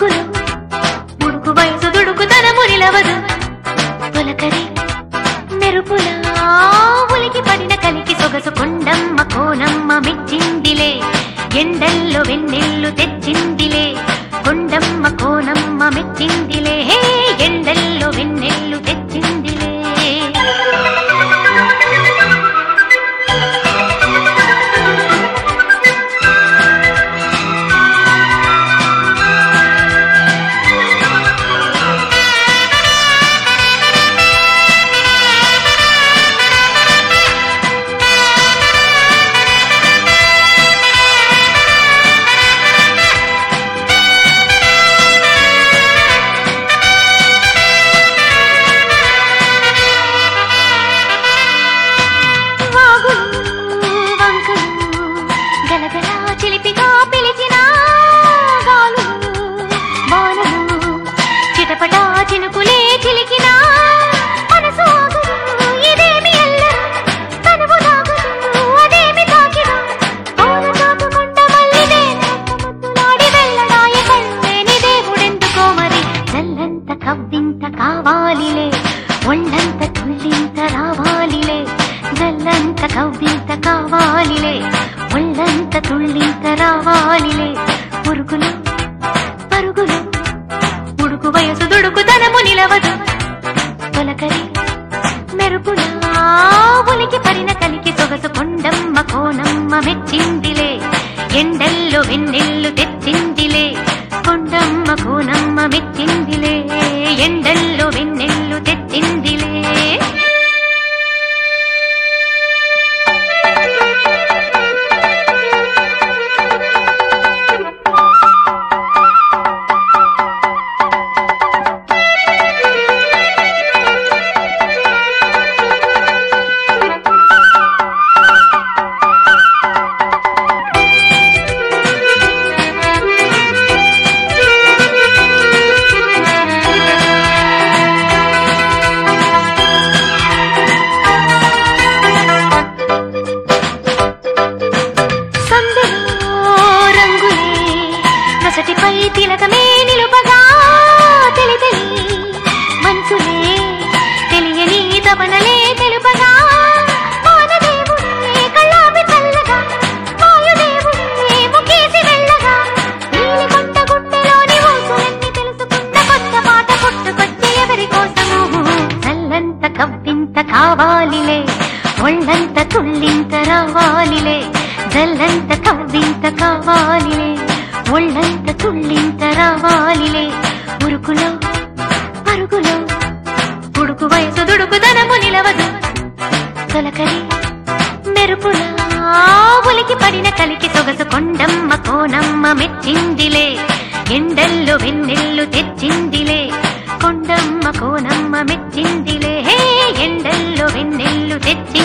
ఉరుకులు ఉడుకు వయసు దుడుకుతనము నిలవదు తొలకరి మెరుపులా ఉలికి పడిన కలికి సొగసు కొండమ్మ కోనమ్మ మెచ్చిందిలే ఎండల్లో వెన్నెల్లు తెచ్చిందిలే కొండమ్మ కోనమ్మ మెచ్చిందిలే హే ఎండల్లో వెన్నెల్లు తెచ్చిందిలే వాగులు వంకలు గలగల చిలిపిగా పిలిచిన గాలులు వానలు చిటపట చినుకులే చిలికిన మనసు ఆగదు ఇదేమి అల్లరి తనువు లాగదు అదేమి తాకిన పౌన తాకుకుంట మల్లిదే ముద్దులాడి వెళ్ళడాయ కళ్ళేని దేవుడెందుకో మరి చల్లంత కవ్వింత కావాలిలే ఒళ్ళంత తుళ్ళింత రావాలిలే జల్లంత కవ్వింత కావాలిలే ఒళ్ళంత తుళ్ళింత రావాలిలే పురుగులు పరుగులు ఉడుకు వయసు దుడుకుతనము నిలవదు తొలకరి మెరుపులా ఉలికి పడిన కలికి సొగసు కొండమ్మ కోనమ్మ మెచ్చిందిలే ఎండల్లో వెన్నెల్లు తెచ్చిందిలే కొండమ్మ కోనమ్మ మెచ్చిందిలే ఎండల్లో వెన్నెల్లు తెచ్చిందిలే సందెలో రంగులే నొసటిపై తిలకమే నిలుపగా తెలి తెలి మనసులే తెలియని తపనలే తెలుపగా వానదేవుడే కళ్ళాపి చల్లగా వాయుదేవుడే ముఖేసి వెళ్ళగా నీలి కొండ గుండెలోని ఊసులన్నీ తెలుసుకున్న కొత్త పాట పుట్టుకొచ్చే ఎవరి కోసము చల్లంత కవ్వింత కావాలిలే ఒళ్ళంత తుళ్ళింత రావాలిలే జల్లంత కవ్వింత కావాలిలే ఒళ్ళంత తుళ్ళింత రావాలిలే ఉరుకులో పరుగులో ఉడుకు వయసు దుడుకుదనము నిలవదు తొలకరి మెరుపులా ఉలికి పడిన కలికి సొగసు కొండమ్మ కోనమ్మ మెచ్చిందిలే ఎండల్లో వెన్నెల్లు తెచ్చిందిలే కొండమ్మ కోనమ్మ మెచ్చిందిలే హే ఎండల్లో వెన్నెల్లు తెచ్చింది